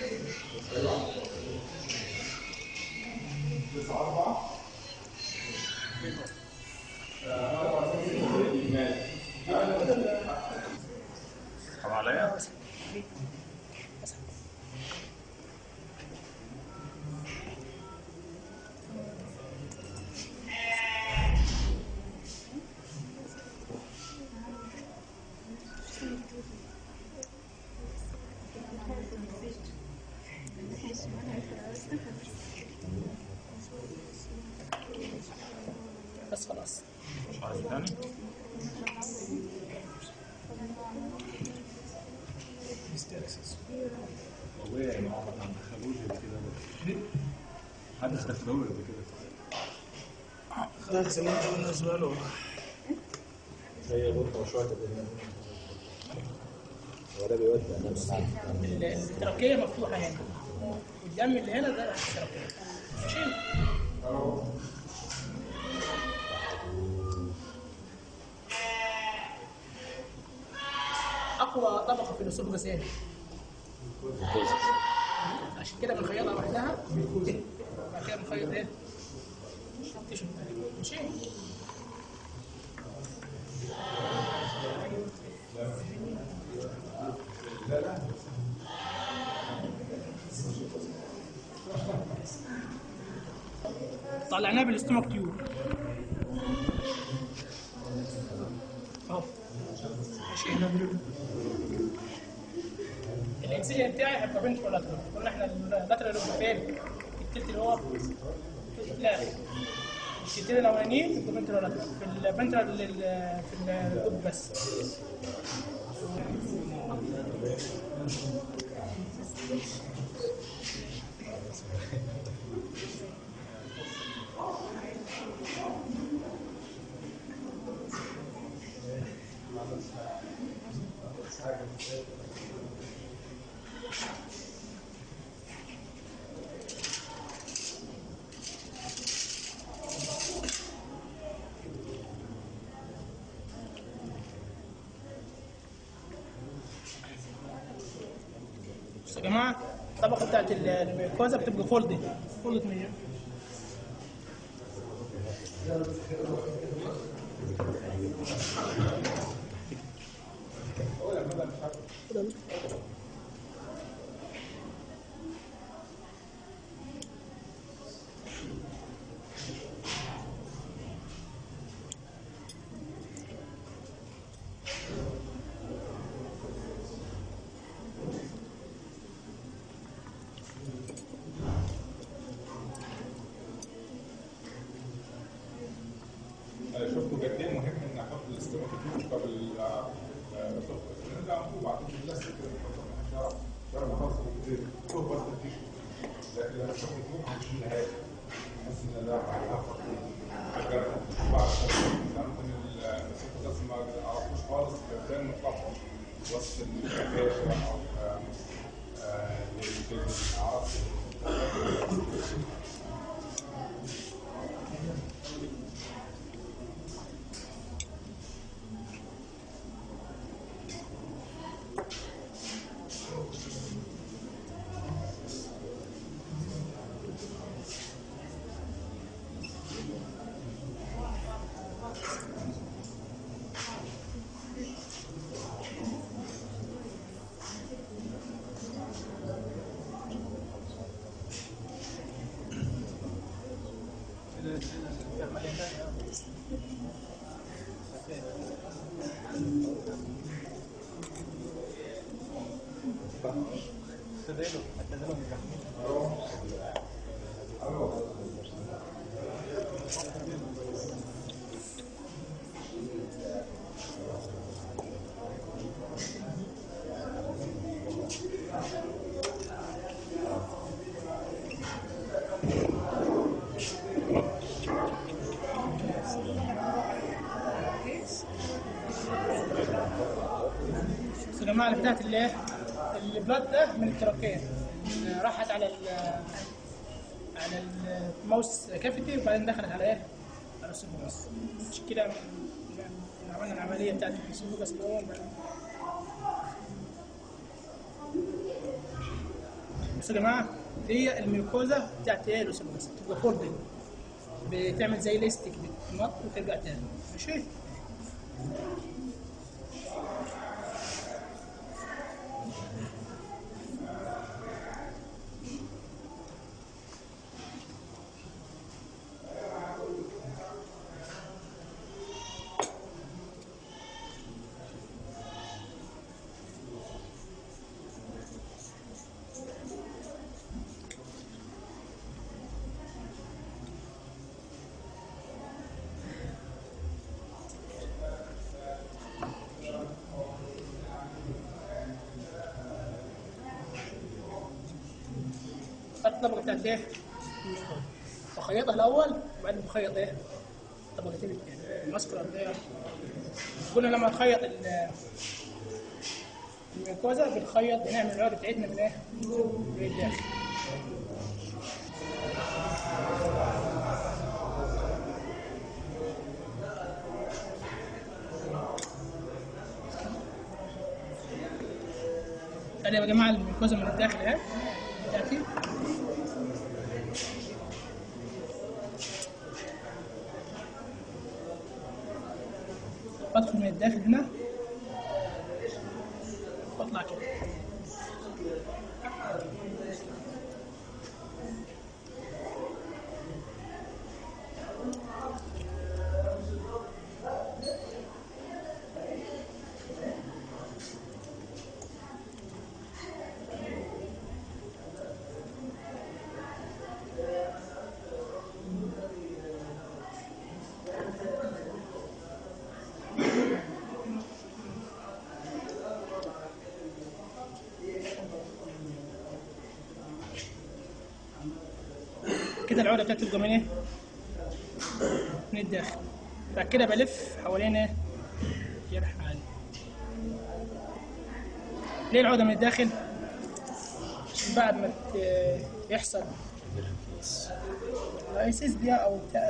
طب عليا بس خلاص مش عايز تاني والله يعني ما دخلوش قبل كده حد دخلوه قبل كده ده زمان بالنسبه له هي غرفة شوية تقريبا ولا بيودع نفسه التركيه مفتوحه هنا والدم اللي هنا ده التركيه ماشي اقوى طبقه في الاسوفجس ايه؟ عشان كده بنخيطها لوحدها بعد كده بنخيط ايه؟ تيشو ماشي طلعناه بالاستومك تيوب اهو ماشي الانسيه بتاعي هيبقى بنت ولاترال قلنا احنا اللاترال يبقى فين؟ التلت اللي هو لا التلتين الاولانيين يبقوا بنت ولاترال في البنترال لل- في الدب بس بصوا يا جماعه الطبقه بتاعت ال- الميكوزا بتبقى فولدد فولدد من شفتوا قد ايه مهم ان احط الاستيما في الفيوز قبل ال- آه، الصبح. نرجع نقول بعدين بلاستيك كده نحطها في الشارع. شارع خاص بالتدريب. شوف بس التيشو. لكن لما تشوف الفيوز هتشيلها هيك. تحس ان لا هيخفض الجرح. بعد كده ممكن ال- الست بس ما عرفوش خالص كان متلخبط وسط الكاشة او آه، آه، للعرف بس يا جماعه اللي بتاعت الايه البلاد ده من التركيه راحت على ال على الماوس كافيتي وبعدين دخلت على ايه؟ على السوفوجاس مش كده يعني عملنا العمليه بتاعت السوفوجاس الاول بعدين بصوا يا جماعه دي الميوكوزا بتاعت ايه الاسوفاجس بتبقى فوردنج بتعمل زي ليستك بتنط وترجع تاني ماشي الطبقه بتاعت ايه؟ بخيطها الاول وبعدين بخيط ايه؟ طبقتين الثانيه الماسكولار ده قلنا لما نخيط ال- الميوكوزا بنخيط بنعمل العقده بتاعتنا من ايه؟ من الداخل ادي يا جماعه الميوكوزا من الداخل اهي بتاعتي بدخل من الداخل هنا واطلع كده كده العقده بتاعتي تبقى من ايه؟ من الداخل بعد كده بلف حوالين ايه؟ جرح عادي ليه العقده من الداخل؟ عشان بعد ما ت- يحصل الايسيس دي او بتاع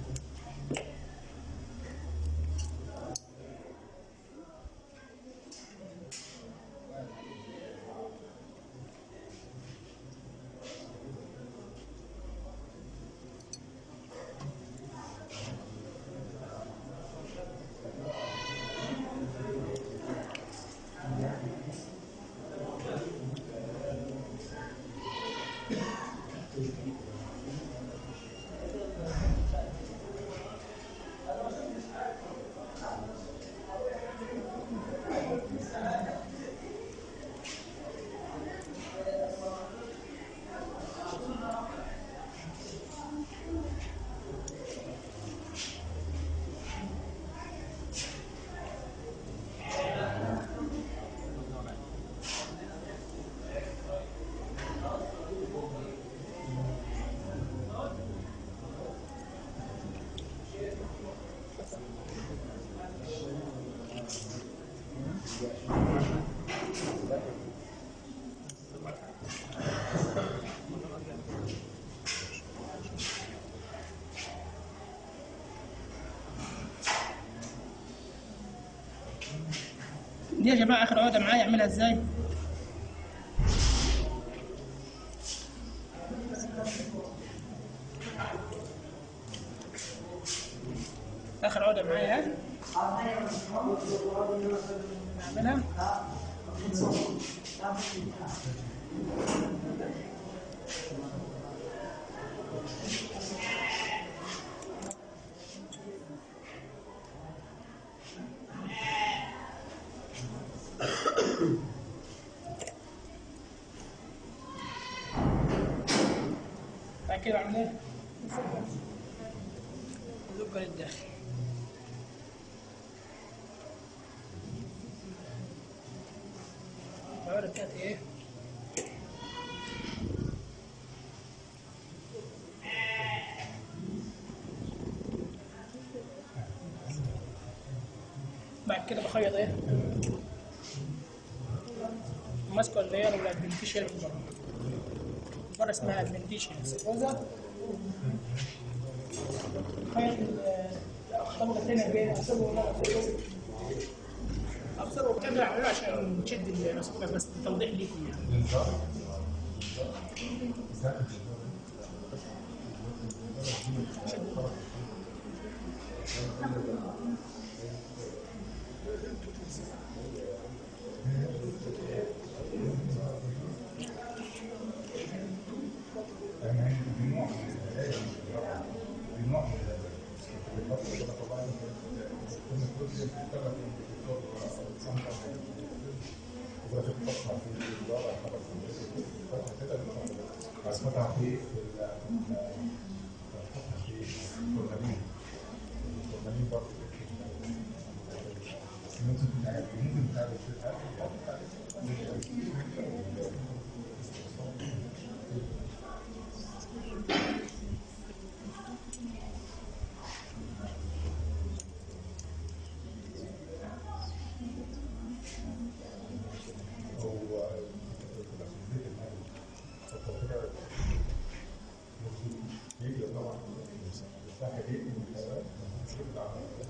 دي يا جماعه اخر عقده معايا اعملها ازاي؟ اخر عقده معايا ها اعملها بعد كده بعمل ايه؟ ازق للداخل العقدة بتاعتي ايه؟ بعد كده بخيط ايه؟ ماسكه اللاير والادمنتيشن من بره من بره اسمها ادمنتيشن سيكوزا خيط الطبقه الثانيه بين العصب والعصب ابصر وبتابع عشان نشد الرسومات بس توضيح ليكم يعني يعني في نوع من الهدايا مش الرابعة. في نوع من الهدايا. الفترة كده طبعا كنا كل يوم بنشتغل في الدكتور سمحة وده في الفترة في الإدارة خلاص فترة كده بس فترة في فترة في الفورمالين الفورمالين برضه ممكن تعمل ممكن تعمل هو طبعا المساحه دي من الحيوانات مش كده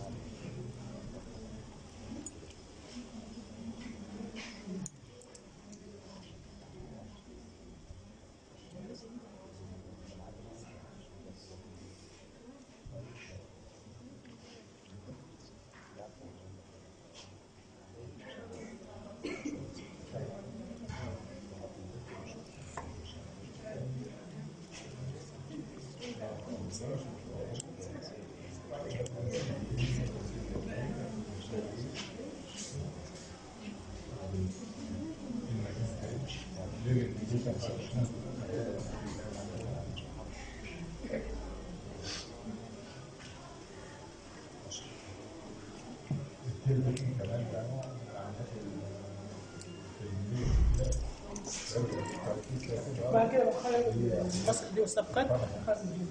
التلفزيون كمان ده نوع من العمليات ال- بعد كده بخرج البصل دي والصفقات بخرج الجيوب.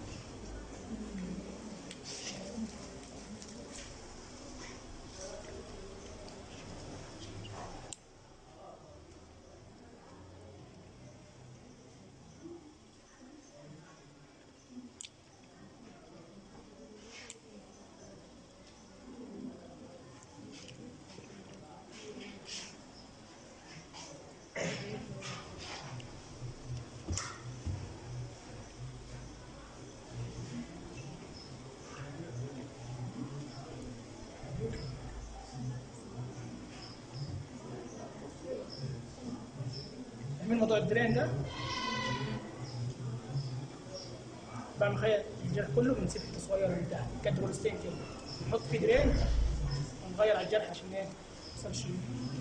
من موضوع الدرين ده بعمل خيط الجرح كله بنسيب حته صغيره من تحت كانت رولستين كده نحط فيه درين ونغير على الجرح عشان ايه ما يحصلش